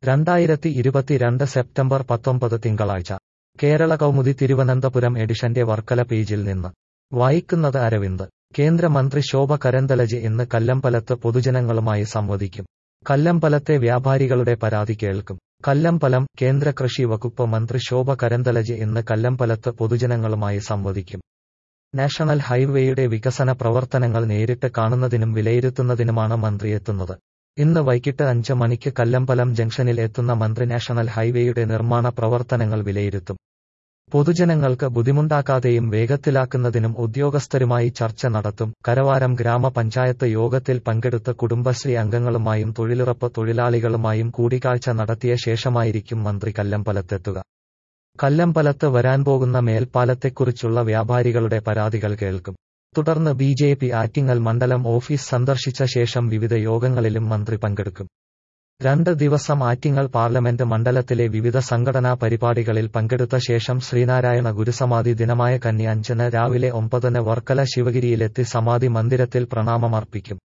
രണ്ടായിരത്തി ഇരുപത്തിരണ്ട് സെപ്റ്റംബർ പത്തൊമ്പത് തിങ്കളാഴ്ച കേരള കൗമുദി തിരുവനന്തപുരം എഡിഷന്റെ വർക്കല പേജിൽ നിന്ന് വായിക്കുന്നത് അരവിന്ദ് കേന്ദ്രമന്ത്രി ശോഭ കരന്തലജ് ഇന്ന് കല്ലമ്പലത്ത് പൊതുജനങ്ങളുമായി സംവദിക്കും കല്ലമ്പലത്തെ വ്യാപാരികളുടെ പരാതി കേൾക്കും കല്ലമ്പലം കേന്ദ്ര കൃഷി വകുപ്പ് മന്ത്രി ശോഭ കരന്തലജ് ഇന്ന് കല്ലമ്പലത്ത് പൊതുജനങ്ങളുമായി സംവദിക്കും നാഷണൽ ഹൈവേയുടെ വികസന പ്രവർത്തനങ്ങൾ നേരിട്ട് കാണുന്നതിനും വിലയിരുത്തുന്നതിനുമാണ് മന്ത്രി എത്തുന്നത് ഇന്ന് വൈകിട്ട് അഞ്ച് മണിക്ക് കല്ലമ്പലം ജംഗ്ഷനിൽ എത്തുന്ന മന്ത്രി നാഷണൽ ഹൈവേയുടെ നിർമ്മാണ പ്രവർത്തനങ്ങൾ വിലയിരുത്തും പൊതുജനങ്ങൾക്ക് ബുദ്ധിമുണ്ടാക്കാതെയും വേഗത്തിലാക്കുന്നതിനും ഉദ്യോഗസ്ഥരുമായി ചർച്ച നടത്തും കരവാരം ഗ്രാമപഞ്ചായത്ത് യോഗത്തിൽ പങ്കെടുത്ത കുടുംബശ്രീ അംഗങ്ങളുമായും തൊഴിലുറപ്പ് തൊഴിലാളികളുമായും കൂടിക്കാഴ്ച നടത്തിയ ശേഷമായിരിക്കും മന്ത്രി കല്ലമ്പലത്തെത്തുക കല്ലമ്പലത്ത് വരാൻ പോകുന്ന മേൽപ്പാലത്തെക്കുറിച്ചുള്ള വ്യാപാരികളുടെ പരാതികൾ കേൾക്കും തുടർന്ന് ബി ജെ പി ആറ്റിങ്ങൽ മണ്ഡലം ഓഫീസ് സന്ദർശിച്ച ശേഷം വിവിധ യോഗങ്ങളിലും മന്ത്രി പങ്കെടുക്കും രണ്ട് ദിവസം ആറ്റിങ്ങൽ പാർലമെന്റ് മണ്ഡലത്തിലെ വിവിധ സംഘടനാ പരിപാടികളിൽ പങ്കെടുത്ത ശേഷം ശ്രീനാരായണ ഗുരുസമാധി ദിനമായ കന്നി അഞ്ചിന് രാവിലെ ഒമ്പതിന് വർക്കല ശിവഗിരിയിലെത്തി സമാധി മന്ദിരത്തിൽ പ്രണാമമർപ്പിക്കും